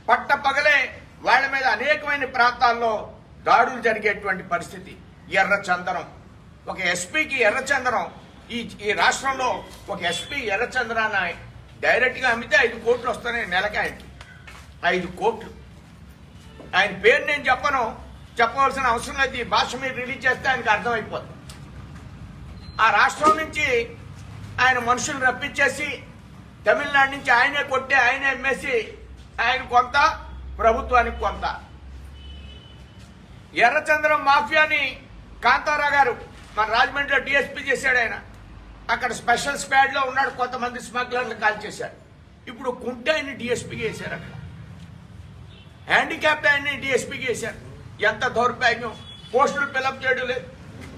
పట్ట పగలే వాళ్ళ మీద అనేకమైన ప్రాంతాల్లో దాడులు జరిగేటువంటి పరిస్థితి ఎర్రచందనం ఒక ఎస్పీకి ఎర్రచందనం ఈ ఈ రాష్ట్రంలో ఒక ఎస్పీ ఎర్రచందనాన్ని డైరెక్ట్గా అమ్మితే ఐదు కోట్లు వస్తున్నాయి నెలకి ఆయనకి ఐదు కోట్లు ఆయన పేరు నేను చెప్పను చెప్పవలసిన అవసరం లేదు ఈ భాష మీరు రిలీజ్ చేస్తే ఆయనకు అర్థమైపోతుంది ఆ రాష్ట్రం నుంచి ఆయన మనుషులు రప్పించేసి తమిళనాడు నుంచి ఆయనే కొట్టి ఆయనే అమ్మేసి ఆయన కొంత ప్రభుత్వానికి కొంత ఎర్రచంద్రం మాఫియాని కాంతారా గారు మన రాజమండ్రిలో డిఎస్పీ చేశాడు ఆయన అక్కడ స్పెషల్ స్క్వాడ్ లో ఉన్నాడు కొంతమంది స్మగ్లర్లు కాల్ చేశాడు ఇప్పుడు కుంటే ఆయన డిఎస్పీకి వేశారు అక్కడ హ్యాండిక్యాప్డ్ ఆయన్ని డిఎస్పీకి వేశారు ఎంత దౌర్భాగ్యం పోస్టులు ఫిలప్ చేయడం లేదు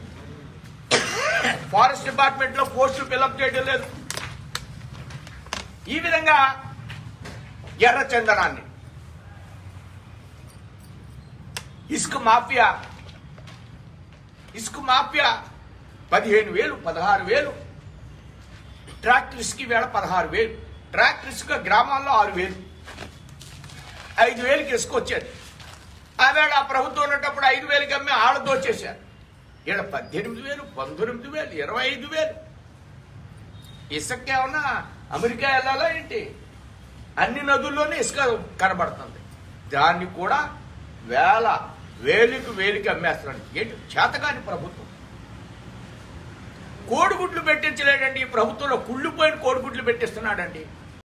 ఫారెస్ట్ డిపార్ట్మెంట్ లో పోస్టులు ఫిలప్ చేయడం లేదు ఈ విధంగా ఎర్రచందనాన్ని ఇసుక మాఫియా ఇసుక మాఫియా పదిహేను వేలు పదహారు వేలు ట్రాక్టర్ ఇసుక వేళ పదహారు వేలు ట్రాక్టర్ ఇసుక గ్రామాల్లో ఆరు వేలు ఐదు వేలకి ఇసుక వచ్చేది ఆవేళ ఆ ప్రభుత్వం ఉన్నప్పుడు ఐదు వేలకి అమ్మి ఆళ్ళ దోచేశారు ఇక్కడ పద్దెనిమిది వేలు పంతొమ్మిది వేలు ఇరవై ఐదు వేలు ఇసుక ఏమన్నా అమెరికా వెళ్ళాలా ఏంటి అన్ని నదుల్లోనే ఇసుక కనబడుతుంది దాన్ని కూడా వేల వేలికి వేలికి అమ్మేస్తున్నాడు ఏంటి చేతకాని ప్రభుత్వం కోడిగుడ్లు పెట్టించలేడండి ఈ ప్రభుత్వంలో కుళ్ళిపోయిన కోడిగుడ్లు పెట్టిస్తున్నాడండి